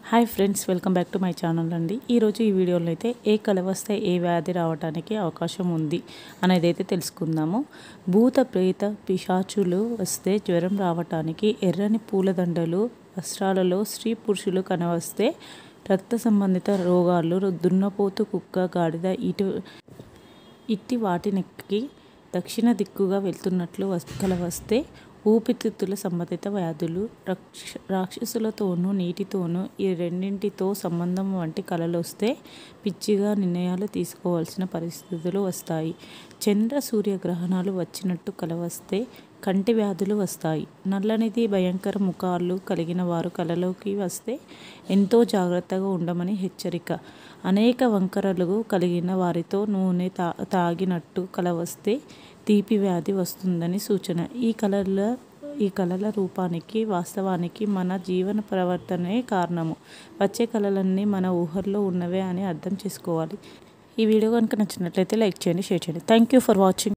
hi friends welcome back to my channel అండి ఈరోజు ఈ వీడియోలో అయితే ఏ కళ వస్తే ఏ వ్యాధి రావడానికి అవకాశం ఉంది అనేది అయితే తెలుసుకుందాము భూత ప్రేత పిశాచులు వస్తే జ్వరం రావటానికి ఎర్రని పూలదండలు వస్త్రాలలో స్త్రీ పురుషులు కనవస్తే రక్త సంబంధిత రోగాలు దున్నపోతు కుక్క గాడిద ఇటు ఇట్టి వాటికి దక్షిణ దిక్కుగా వెళ్తున్నట్లు వస్ కల వస్తే ఊపిరితిత్తుల సంబంధిత వ్యాధులు రక్ష రాక్షసులతోనూ నీటితోనూ ఈ రెండింటితో సంబంధం వంటి కళలు వస్తే పిచ్చిగా నిర్ణయాలు తీసుకోవాల్సిన పరిస్థితులు వస్తాయి చంద్ర సూర్యగ్రహణాలు వచ్చినట్టు కల వస్తే కంటి వ్యాధులు వస్తాయి నల్లనిది భయంకర ముఖాలు కలిగిన వారు కలలోకి వస్తే ఎంతో జాగ్రత్తగా ఉండమని హెచ్చరిక అనేక వంకరలు కలిగిన వారితో నూనె తా తాగినట్టు కల వస్తే తీపి వ్యాధి వస్తుందని సూచన ఈ కళల ఈ కళల రూపానికి వాస్తవానికి మన జీవన ప్రవర్తనే కారణము వచ్చే కళలన్నీ మన ఊహల్లో ఉన్నవే అని అర్థం చేసుకోవాలి ఈ వీడియో కనుక నచ్చినట్లయితే లైక్ చేయండి షేర్ చేయండి థ్యాంక్ యూ ఫర్ వాచింగ్